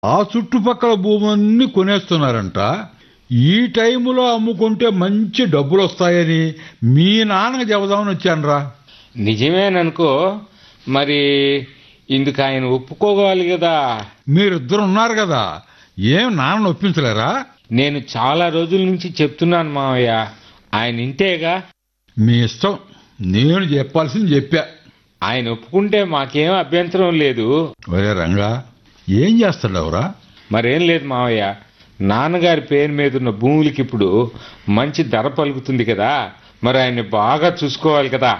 ఆ చుట్టుపక్కల భూములన్నీ కొనేస్తున్నారంట ఈ టైములో అమ్ముకుంటే మంచి డబ్బులు వస్తాయని మీ నాన్నకి చెబుదామని వచ్చానురా నిజమేననుకో మరి ఇందుకు ఆయన ఒప్పుకోవాలి కదా మీరిద్దరు ఉన్నారు కదా ఏం నాన్న ఒప్పించలేరా నేను చాలా రోజుల నుంచి చెప్తున్నాను మావయ్య ఆయన ఇంటేగా మీ ఇష్టం నేను చెప్పాల్సింది చెప్పా ఆయన ఒప్పుకుంటే మాకేం అభ్యంతరం లేదు ఒరే రంగా ఏం చేస్తాడవరా మరేం లేదు మావయ్య నాన్నగారి పేరు మీద ఉన్న భూములకి ఇప్పుడు మంచి ధర పలుకుతుంది కదా మరి ఆయన్ని బాగా చూసుకోవాలి కదా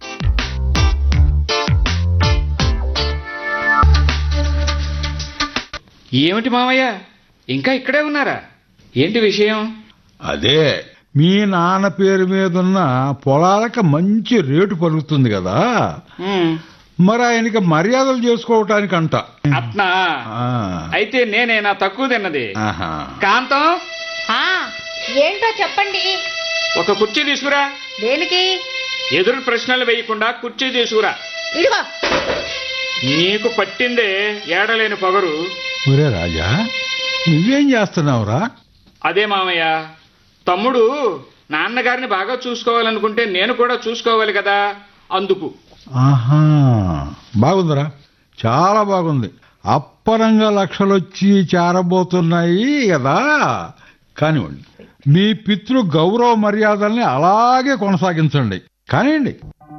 ఏమిటి మామయ్య ఇంకా ఇక్కడే ఉన్నారా ఏంటి విషయం అదే మీ నాన్న పేరు మీద ఉన్న పొలాలకు మంచి రేటు పలుకుతుంది కదా మరి ఆయనకి మర్యాదలు చేసుకోవటానికంట అట్నా ఆ, అయితే నేనేనా తక్కువ తిన్నది ఆహా. కాంతం ఆ ఏంటో చెప్పండి ఒక కుర్చీ తీసుకురా దేనికి ఎదురు ప్రశ్నలు వేయకుండా కుర్చీ తీసుకురా ఇదిగో నీకు పట్టిందే ఏడలేని పొగరు ఒరే రాజా నువ్వేం చేస్తున్నావురా అదే మామయ్య తమ్ముడు నాన్నగారిని బాగా చూసుకోవాలనుకుంటే నేను కూడా చూసుకోవాలి కదా అందుకు ఆహా బాగుందిరా చాలా బాగుంది అప్పరంగా లక్షలొచ్చి చేరబోతున్నాయి కదా కానివ్వండి మీ పితృ గౌరవ మర్యాదల్ని అలాగే కొనసాగించండి కానివ్వండి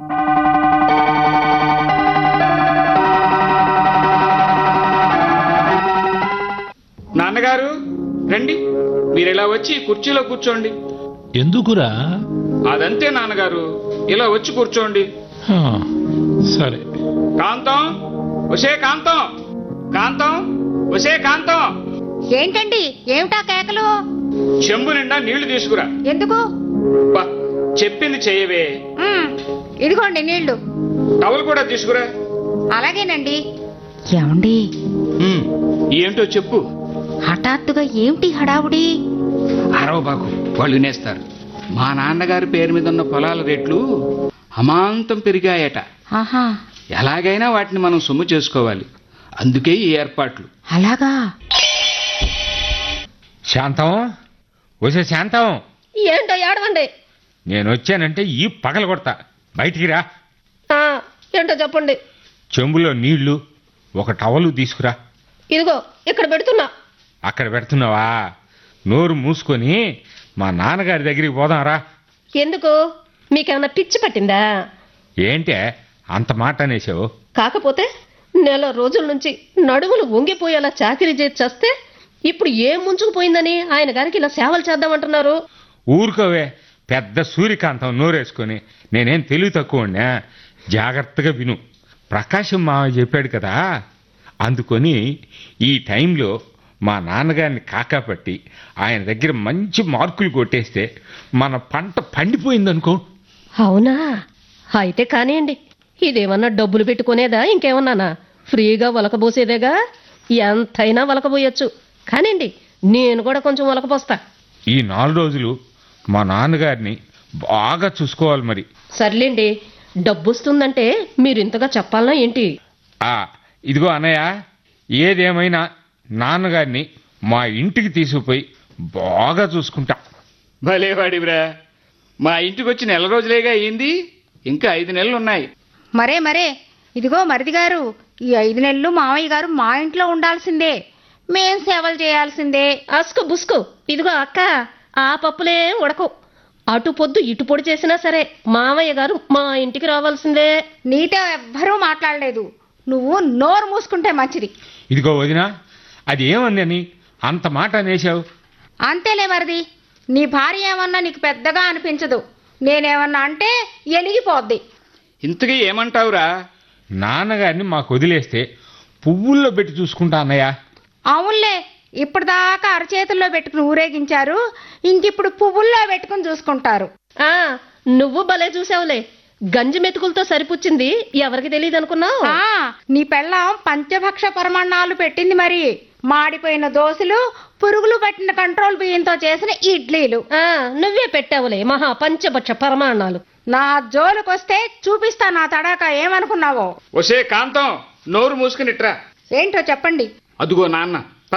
నాన్నగారు రండి మీరు ఇలా వచ్చి కుర్చీలో కూర్చోండి ఎందుకురా అదంతే నాన్నగారు ఇలా వచ్చి కూర్చోండి హా, సరే కాంతం వసే కాంతం కాంతం వసే కాంతం ఏంటండి ఏమిటా కేకలు చెంబు నిండా నీళ్లు తీసుకురా ఎందుకు బా చెప్పింది చెయ్యవే మ్, ఇదిగోండి నీళ్లు టవల్ కూడా తీసుకురా అలాగేనండి ఏమండి ఉమ్, ఏంటో చెప్పు హఠాత్తుగా ఏమిటి హడావుడి అరవ బాకు వాళ్ళు వినేస్తారు మా నాన్నగారి పేరు మీద ఉన్న పొలాల రేట్లు అమాంతం పెరిగాయట ఆహా ఎలాగైనా వాటిని మనం సొమ్ము చేసుకోవాలి అందుకే ఈ ఏర్పాట్లు అలాగా శాంతం వచ్చే శాంతం ఏంటో ఏడవండి నేను వచ్చానంటే ఈ పగల కొడతా బయటికి రా ఏంటో చెప్పండి చెంబులో నీళ్లు ఒక టవలు తీసుకురా ఇదిగో ఇక్కడ పెడుతున్నా అక్కడ పెడుతున్నావా నోరు మూసుకొని మా నాన్నగారి దగ్గరికి పోదాం రా ఎందుకు మీకేమన్నా పిచ్చి పట్టిందా ఏంటే అంత మాట అనేసావు కాకపోతే నెల రోజుల నుంచి నడుములు వంగిపోయేలా చాకరీ చేసి చేస్తే ఇప్పుడు ఏం ముంచుకుపోయిందని ఆయన గారికి ఇలా సేవలు చేద్దామంటున్నారు ఊరుకోవే పెద్ద సూర్యకాంతం నోరేసుకొని నేనేం తెలివి తక్కువ జాగ్రత్తగా విను ప్రకాశం మావ చెప్పాడు కదా అందుకొని ఈ టైంలో మా నాన్నగారిని కాకాపట్టి ఆయన దగ్గర మంచి మార్కులు కొట్టేస్తే మన పంట పండిపోయిందనుకో అవునా అయితే కానివ్వండి ఇదేమన్నా డబ్బులు పెట్టుకునేదా ఇంకేమన్నానా ఫ్రీగా వలకబోసేదేగా ఎంతైనా వలకబోయొచ్చు కానివ్వండి నేను కూడా కొంచెం వలకపోస్తా ఈ నాలుగు రోజులు మా నాన్నగారిని బాగా చూసుకోవాలి మరి సర్లేండి డబ్బు వస్తుందంటే మీరు ఇంతగా చెప్పాలనా ఏంటి ఆ ఇదిగో అన్నయ్య ఏదేమైనా నాన్నగారిని మా ఇంటికి తీసుకుపోయి బాగా చూసుకుంటా భలేవాడివిరా మా ఇంటికి వచ్చి నెల రోజులేగా అయింది ఇంకా ఐదు నెలలు ఉన్నాయి మరే మరే ఇదిగో మరిది గారు ఈ ఐదు నెలలు మామయ్య గారు మా ఇంట్లో ఉండాల్సిందే మేం సేవలు చేయాల్సిందే అస్కు బుస్కు ఇదిగో అక్క ఆ పప్పులే ఉడకు అటు పొద్దు ఇటు పొడి చేసినా సరే మామయ్య గారు మా ఇంటికి రావాల్సిందే నీతో ఎవ్వరూ మాట్లాడలేదు నువ్వు నోరు మూసుకుంటే మంచిది ఇదిగో వదినా అది ఏమంది అని అంత మాట అనేసావు అంతేలే మరిది నీ భార్య ఏమన్నా నీకు పెద్దగా అనిపించదు నేనేమన్నా అంటే ఎలిగిపోద్ది ఇంతకీ ఏమంటావురా నాన్నగారిని మాకు వదిలేస్తే పువ్వుల్లో పెట్టి చూసుకుంటా అన్నయ్య అవునులే ఇప్పటిదాకా అరచేతుల్లో పెట్టుకుని ఊరేగించారు ఇంకిప్పుడు పువ్వుల్లో పెట్టుకుని చూసుకుంటారు ఆ నువ్వు భలే చూసావులే గంజి మెతుకులతో సరిపుచ్చింది ఎవరికి తెలియదు అనుకున్నావు ఆ నీ పెళ్ళాం పంచభక్ష పరమాణాలు పెట్టింది మరి మాడిపోయిన దోశలు పురుగులు పట్టిన కంట్రోల్ బియ్యంతో చేసిన ఇడ్లీలు ఆ నువ్వే పెట్టావులే మహా పంచభక్ష పరమాణాలు నా జోలుకొస్తే చూపిస్తా నా తడాక ఏమనుకున్నావో వసే కాంతం నోరు మూసుకునిట్రా ఏంటో చెప్పండి అదుగో నాన్న